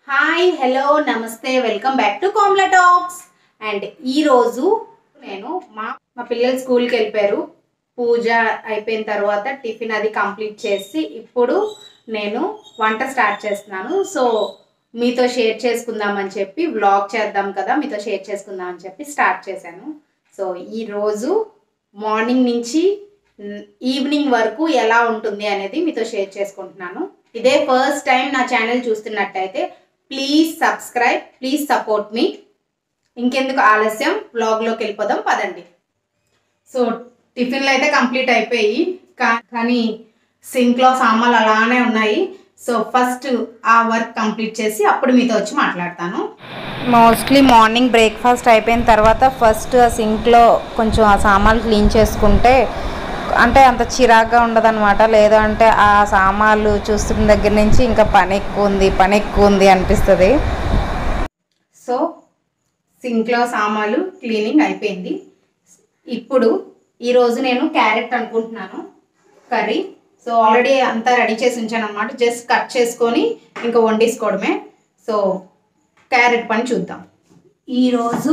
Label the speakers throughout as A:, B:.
A: hi hello namaste welcome back to Komla talks and ఈరోజు నేను మా మా పిల్లలు స్కూల్కి వెళ్ళిపోయారు పూజ అయిపోయిన తర్వాత టిఫిన్ అది కంప్లీట్ చేసి ఇప్పుడు నేను వంట స్టార్ట్ చేస్తున్నాను సో మీతో షేర్ చేసుకుందామని చెప్పి వ్లాగ్ చేద్దాం కదా మీతో షేర్ చేసుకుందాం అని చెప్పి స్టార్ట్ చేశాను సో ఈరోజు మార్నింగ్ నుంచి మ్, ఈవినింగ్ వరకు ఎలా ఉంటుంది అనేది మీతో షేర్ చేసుకుంటున్నాను ఇదే ఫస్ట్ టైం నా ఛానల్ చూస్తున్నట్టయితే ప్లీజ్ సబ్స్క్రైబ్ ప్లీజ్ సపోర్ట్ మీ ఇంకెందుకు ఆలస్యం వ్లాగ్లోకి వెళ్ళిపోదాం పదండి సో టిఫిన్లు అయితే కంప్లీట్ అయిపోయి కా- కానీ సింక్లో సామాన్లు అలానే ఉన్నాయి సో ఫస్ట్ ఆ వర్క్ కంప్లీట్ చేసి అప్పుడు మీతో వచ్చి మాట్లాడతాను
B: మోస్ట్లీ మార్నింగ్ బ్రేక్ఫాస్ట్ అయిపోయిన తర్వాత ఫస్ట్ ఆ సింక్లో కొంచెం ఆ సామాన్లు క్లీన్ చేసుకుంటే అంటే అంత చిరాగ్గా ఉండదన్నమాట లేదంటే ఆ సామాన్లు చూస్తున్న దగ్గర నుంచి ఇంకా పని ఎక్కువ ఉంది పని ఎక్కువ ఉంది అనిపిస్తుంది
A: సో సింక్లో సామాన్లు క్లీనింగ్ అయిపోయింది ఇప్పుడు ఈరోజు నేను క్యారెట్ అనుకుంటున్నాను కర్రీ సో ఆల్రెడీ అంతా రెడీ చేసి ఉంచాను అనమాట జస్ట్ కట్ చేసుకొని ఇంకా వండేసుకోవడమే సో క్యారెట్ పని చూద్దాం ఈరోజు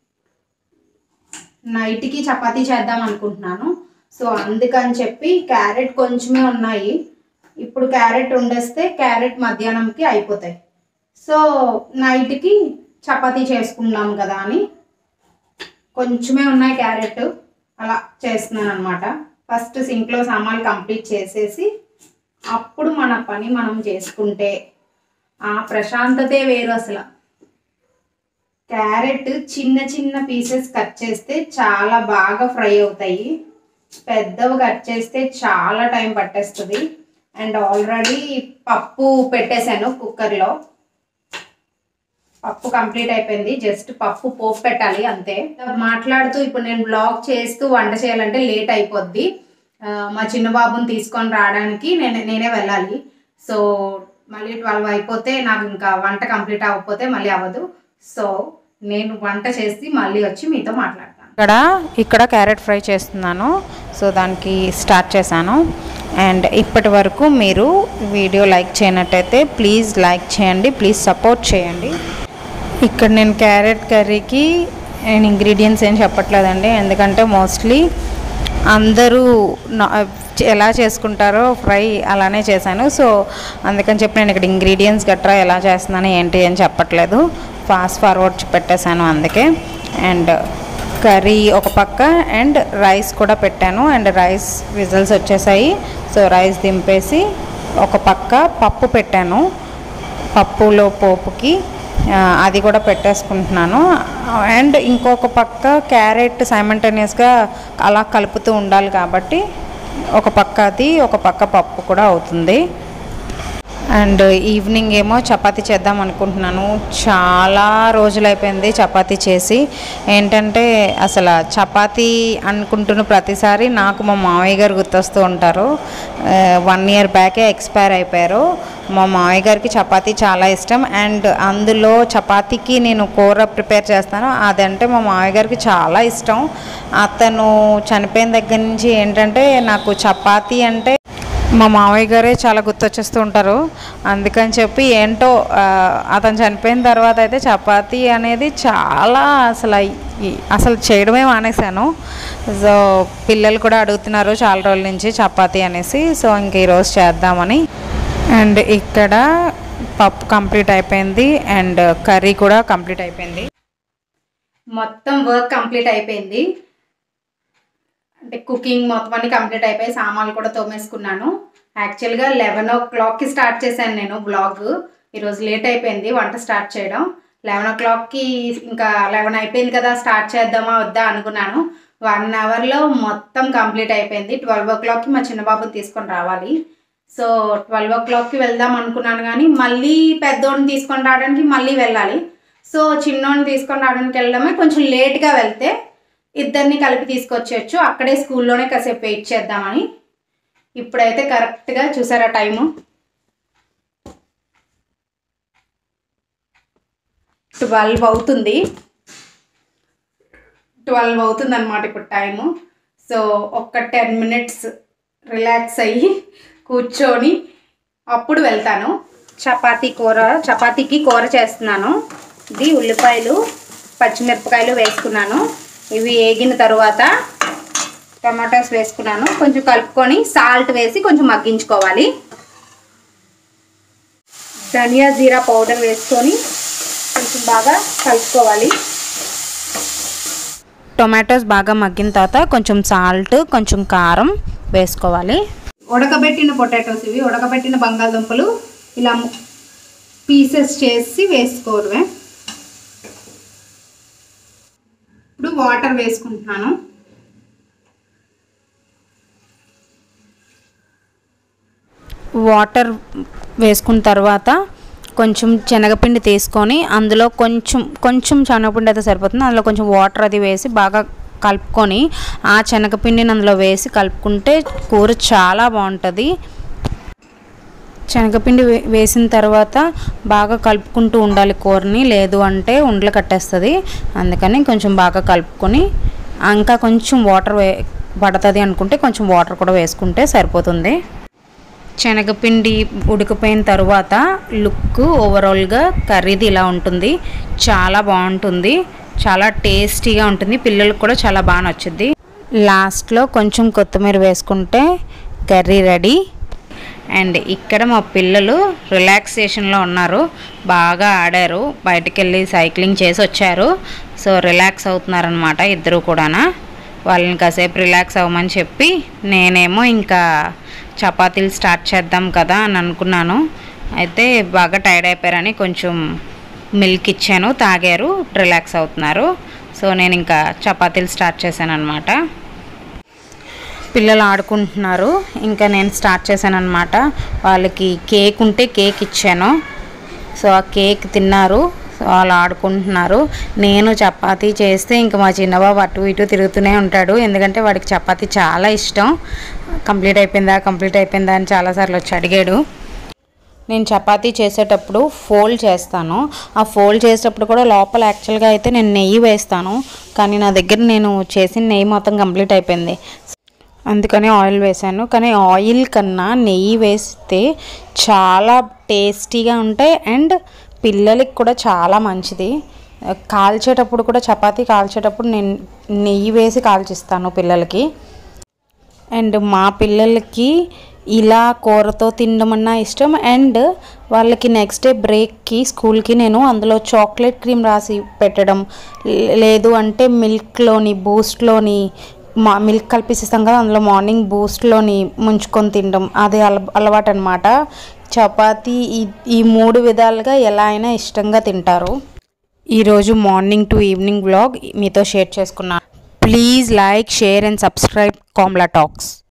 A: నైట్కి చపాతీ చేద్దాం అనుకుంటున్నాను సో అందుకని చెప్పి క్యారెట్ కొంచెమే ఉన్నాయి ఇప్పుడు క్యారెట్ వండేస్తే క్యారెట్ మధ్యాహ్నంకి అయిపోతాయి సో నైట్కి చపాతీ చేసుకుందాం కదా అని కొంచెమే ఉన్నాయి క్యారెట్ అలా చేస్తున్నాను అనమాట ఫస్ట్ సింక్లో సామాన్లు కంప్లీట్ చేసేసి అప్పుడు మన పని మనం చేసుకుంటే ఆ ప్రశాంతతే వేరు అసలు క్యారెట్ చిన్న చిన్న పీసెస్ కట్ చేస్తే చాలా బాగా ఫ్రై అవుతాయి పెద్దవి కట్ చేస్తే చాలా టైం పట్టేస్తుంది అండ్ ఆల్రెడీ పప్పు పెట్టేశాను కుక్కర్లో పప్పు కంప్లీట్ అయిపోయింది జస్ట్ పప్పు పోపు పెట్టాలి అంతే మాట్లాడుతూ ఇప్పుడు నేను బ్లాగ్ చేస్తూ వంట చేయాలంటే లేట్ అయిపోద్ది ఆ, మా చిన్న బాబుని తీసుకొని రావడానికి నేను నేనే వెళ్ళాలి సో మళ్ళీ ట్వెల్వ్ అయిపోతే నాకు ఇంకా వంట కంప్లీట్ అవ్వకపోతే మళ్ళీ అవ్వదు సో నేను వంట చేసి మళ్ళీ వచ్చి మీతో మాట్లాడతాను
B: ఇక్కడ ఇక్కడ క్యారెట్ ఫ్రై చేస్తున్నాను సో దానికి స్టార్ట్ చేశాను అండ్ ఇప్పటి వరకు మీరు వీడియో లైక్ చేయనట్టయితే ప్లీజ్ లైక్ చేయండి ప్లీజ్ సపోర్ట్ చేయండి ఇక్కడ నేను క్యారెట్ కర్రీకి నేను ఇంగ్రీడియంట్స్ ఏం చెప్పట్లేదండి ఎందుకంటే మోస్ట్లీ అందరూ నా- ఎలా చేసుకుంటారో ఫ్రై అలానే చేశాను సో అందుకని చెప్పి నేను ఇక్కడ ఇంగ్రీడియంట్స్ గట్రా ఎలా చేస్తున్నాను ఏంటి అని చెప్పట్లేదు ఫాస్ట్ ఫార్వర్డ్ పెట్టేశాను అందుకే అండ్ కర్రీ ఒక పక్క అండ్ రైస్ కూడా పెట్టాను అండ్ రైస్ విజిల్స్ వచ్చేసాయి సో రైస్ దింపేసి ఒక పక్క పప్పు పెట్టాను పప్పులో పోపుకి ఆ, అది కూడా పెట్టేసుకుంటున్నాను అండ్ ఇంకొక పక్క క్యారెట్ సైమంటేనియస్గా అలా కలుపుతూ ఉండాలి కాబట్టి ఒక పక్క అది ఒక పక్క పప్పు కూడా అవుతుంది అండ్ ఈవినింగ్ ఏమో చపాతీ చేద్దాం అనుకుంటున్నాను చాలా రోజులు అయిపోయింది చపాతీ చేసి ఏంటంటే అసలు చపాతీ అనుకుంటున్న ప్రతిసారి నాకు మా మామయ్య గారు గుర్తొస్తూ ఉంటారు వన్ ఇయర్ బ్యాకే ఎక్స్పైర్ అయిపోయారు మా మామయ్య గారికి చపాతీ చాలా ఇష్టం అండ్ అందులో చపాతీకి నేను కూర ప్రిపేర్ చేస్తాను అదంటే మా మామయ్య గారికి చాలా ఇష్టం అతను చనిపోయిన దగ్గర నుంచి ఏంటంటే నాకు చపాతీ అంటే మా మామయ్య గారే చాలా గుర్తొచ్చేస్తూ ఉంటారు అందుకని చెప్పి ఏంటో ఆ, అతను చనిపోయిన తర్వాత అయితే చపాతీ అనేది చాలా అసలు ఈ- అసలు చేయడమే మానేశాను సో పిల్లలు కూడా అడుగుతున్నారు చాలా రోజుల నుంచి చపాతీ అనేసి సో ఇంక ఈరోజు చేద్దామని అండ్ ఇక్కడ పప్పు కంప్లీట్ అయిపోయింది అండ్ కర్రీ కూడా కంప్లీట్ అయిపోయింది
A: మొత్తం వర్క్ కంప్లీట్ అయిపోయింది అంటే కుకింగ్ మొత్తం అన్ని కంప్లీట్ అయిపోయి సామాన్లు కూడా తోమేసుకున్నాను యాక్చువల్గా లెవెన్ ఓ క్లాక్కి స్టార్ట్ చేశాను నేను బ్లాగ్ ఈరోజు లేట్ అయిపోయింది వంట స్టార్ట్ చేయడం లెవెన్ ఓ క్లాక్కి ఇంకా లెవెన్ అయిపోయింది కదా స్టార్ట్ చేద్దామా వద్దా అనుకున్నాను వన్ అవర్లో మొత్తం కంప్లీట్ అయిపోయింది ట్వెల్వ్ ఓ క్లాక్కి మా చిన్న బాబుని తీసుకొని రావాలి సో ట్వెల్వ్ ఓ క్లాక్కి వెళ్దాం అనుకున్నాను కానీ మళ్ళీ పెద్దోడిని తీసుకొని రావడానికి మళ్ళీ వెళ్ళాలి సో చిన్నోడిని తీసుకొని రావడానికి వెళ్ళడమే కొంచెం లేట్గా వెళ్తే ఇద్దరిని కలిపి తీసుకొచ్చేయచ్చు అక్కడే స్కూల్లోనే కాసేపు వెయిట్ చేద్దామని ఇప్పుడైతే కరెక్ట్గా చూసారా టైము ట్వెల్వ్ అవుతుంది ట్వెల్వ్ అవుతుంది అనమాట ఇప్పుడు టైము సో ఒక్క టెన్ మినిట్స్ రిలాక్స్ అయ్యి కూర్చొని అప్పుడు వెళ్తాను చపాతీ కూర చపాతీకి కూర చేస్తున్నాను ఇది ఉల్లిపాయలు పచ్చిమిరపకాయలు వేసుకున్నాను ఇవి వేగిన తర్వాత టమాటోస్ వేసుకున్నాను కొంచెం కలుపుకొని సాల్ట్ వేసి కొంచెం మగ్గించుకోవాలి ధనియా జీరా పౌడర్ వేసుకొని కొంచెం బాగా కలుపుకోవాలి
B: టొమాటోస్ బాగా మగ్గిన తర్వాత కొంచెం సాల్ట్ కొంచెం కారం వేసుకోవాలి
A: ఉడకబెట్టిన పొటాటోస్ ఇవి ఉడకబెట్టిన బంగాళదుంపలు ఇలా పీసెస్ చేసి వేసుకోవడమే ఇప్పుడు వాటర్ వేసుకుంటున్నాను
B: వాటర్ వేసుకున్న తర్వాత కొంచెం శనగపిండి తీసుకొని అందులో కొంచెం కొంచెం శనగపిండి అయితే సరిపోతుంది అందులో కొంచెం వాటర్ అది వేసి బాగా కలుపుకొని ఆ శనగపిండిని అందులో వేసి కలుపుకుంటే కూర చాలా బాగుంటుంది శనగపిండి వే- వేసిన తర్వాత బాగా కలుపుకుంటూ ఉండాలి కూరని లేదు అంటే ఉండలు కట్టేస్తుంది అందుకని కొంచెం బాగా కలుపుకొని ఇంకా కొంచెం వాటర్ వే పడుతుంది అనుకుంటే కొంచెం వాటర్ కూడా వేసుకుంటే సరిపోతుంది శనగపిండి ఉడికిపోయిన తర్వాత లుక్ ఓవరాల్గా కర్రీది ఇలా ఉంటుంది చాలా బాగుంటుంది చాలా టేస్టీగా ఉంటుంది పిల్లలకు కూడా చాలా బాగా నచ్చుద్ది లాస్ట్లో కొంచెం కొత్తిమీర వేసుకుంటే కర్రీ రెడీ అండ్ ఇక్కడ మా పిల్లలు రిలాక్సేషన్లో ఉన్నారు బాగా ఆడారు బయటికి వెళ్ళి సైక్లింగ్ చేసి వచ్చారు సో రిలాక్స్ అవుతున్నారనమాట ఇద్దరు కూడానా వాళ్ళని కాసేపు రిలాక్స్ అవ్వమని చెప్పి నేనేమో ఇంకా చపాతీలు స్టార్ట్ చేద్దాం కదా అని అనుకున్నాను అయితే బాగా టైర్డ్ అయిపోయారని కొంచెం మిల్క్ ఇచ్చాను తాగారు రిలాక్స్ అవుతున్నారు సో నేను ఇంకా చపాతీలు స్టార్ట్ చేశాను అనమాట పిల్లలు ఆడుకుంటున్నారు ఇంకా నేను స్టార్ట్ చేశాను అనమాట వాళ్ళకి కేక్ ఉంటే కేక్ ఇచ్చాను సో ఆ కేక్ తిన్నారు సో వాళ్ళు ఆడుకుంటున్నారు నేను చపాతీ చేస్తే ఇంకా మా చిన్నబాబు అటు ఇటు తిరుగుతూనే ఉంటాడు ఎందుకంటే వాడికి చపాతీ చాలా ఇష్టం కంప్లీట్ అయిపోయిందా కంప్లీట్ అయిపోయిందా అని చాలాసార్లు వచ్చి అడిగాడు నేను చపాతీ చేసేటప్పుడు ఫోల్డ్ చేస్తాను ఆ ఫోల్డ్ చేసేటప్పుడు కూడా లోపల యాక్చువల్గా అయితే నేను నెయ్యి వేస్తాను కానీ నా దగ్గర నేను చేసిన నెయ్యి మొత్తం కంప్లీట్ అయిపోయింది అందుకని ఆయిల్ వేసాను కానీ ఆయిల్ కన్నా నెయ్యి వేస్తే చాలా టేస్టీగా ఉంటాయి అండ్ పిల్లలకి కూడా చాలా మంచిది కాల్చేటప్పుడు కూడా చపాతీ కాల్చేటప్పుడు నేను నెయ్యి వేసి కాల్చిస్తాను పిల్లలకి అండ్ మా పిల్లలకి ఇలా కూరతో తినడం అన్నా ఇష్టం అండ్ వాళ్ళకి నెక్స్ట్ డే బ్రేక్కి స్కూల్కి నేను అందులో చాక్లెట్ క్రీమ్ రాసి పెట్టడం లే- లేదు అంటే మిల్క్లోని బూస్ట్లోని మా మిల్క్ కలిపిస్తాం కదా అందులో మార్నింగ్ బూస్ట్లోని ముంచుకొని తినడం అదే అల అలవాటు అనమాట చపాతీ ఈ ఈ మూడు విధాలుగా ఎలా అయినా ఇష్టంగా తింటారు ఈరోజు మార్నింగ్ టు ఈవినింగ్ వ్లాగ్ మీతో షేర్ చేసుకున్నాను please like share and subscribe Kamla talks